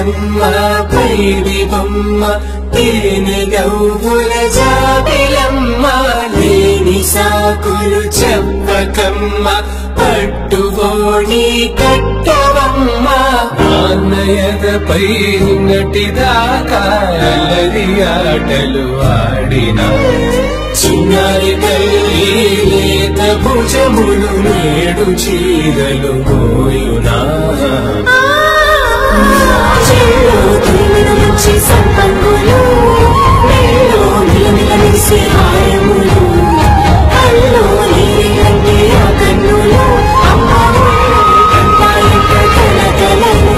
బుగ్గమ్మ పైడి బొమ్మ తేనె గవ్వుల జాబిలమ్మ లేని సాకులు చెప్పకమ్మ పట్టుబోణి కట్టవమ్మ నాన్నయదపై నటిదాకా అల్లరి ఆటలు ఆడినా చిన్నారి కల్లి లేత భుజములు నేడు చీరలు మోయునా చెల్లో తొలిమిద నుంచి సంపంగులు మెల్లో నిలమిల మెరిసే హారములు కల్లో నీరంటే ఆ కన్నులు అమ్మ ఒళ్ళో కంటాయంట కలకలలు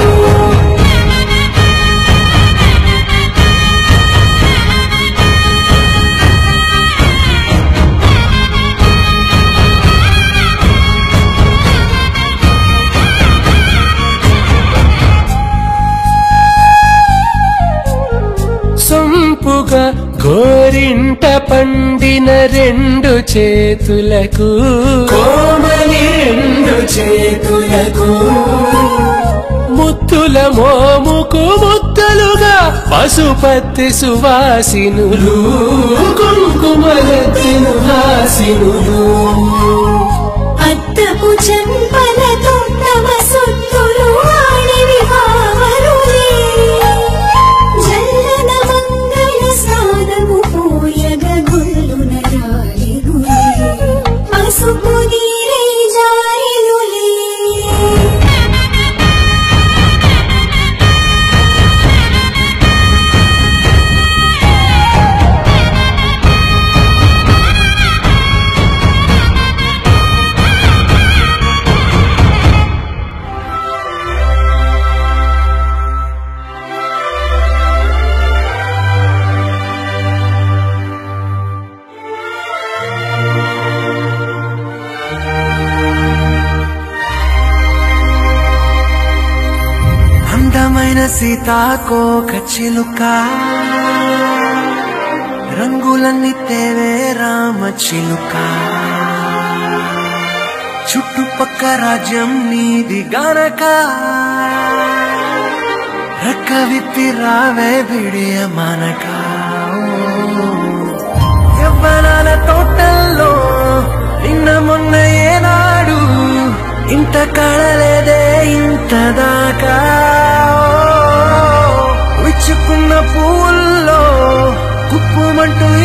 సొంపుగా గోరింట పండిన రెండు చేతులకు కోమలి రెండు చేతులకు ముత్తుల మోముకు ముద్దలుగా పశుపతి సువాసినులు కుంకుమలెత్తిను హాసినులు అద్దపు చెంపలతో తమ సొత్తులు ఆడివి భావరులే జల్లన మంగళ స్నానము పోయగ గుళ్ళున రాలినులే పసుపు నీరే జారినులే అందమైన సీతాకోక చిలుక రంగులన్నీ తేవే రామ చిలుక చుట్టుపక్క రాజ్యం నీది గనక రక్క విప్పి రావే బిడియ మనక యవ్వనాల తోటల్లో నిన్న మొన్న ఏనాడు ఇంత కళలేదే ఇంత దాకా విచ్చుకున్న పూల్లో కుప్పుమంటూ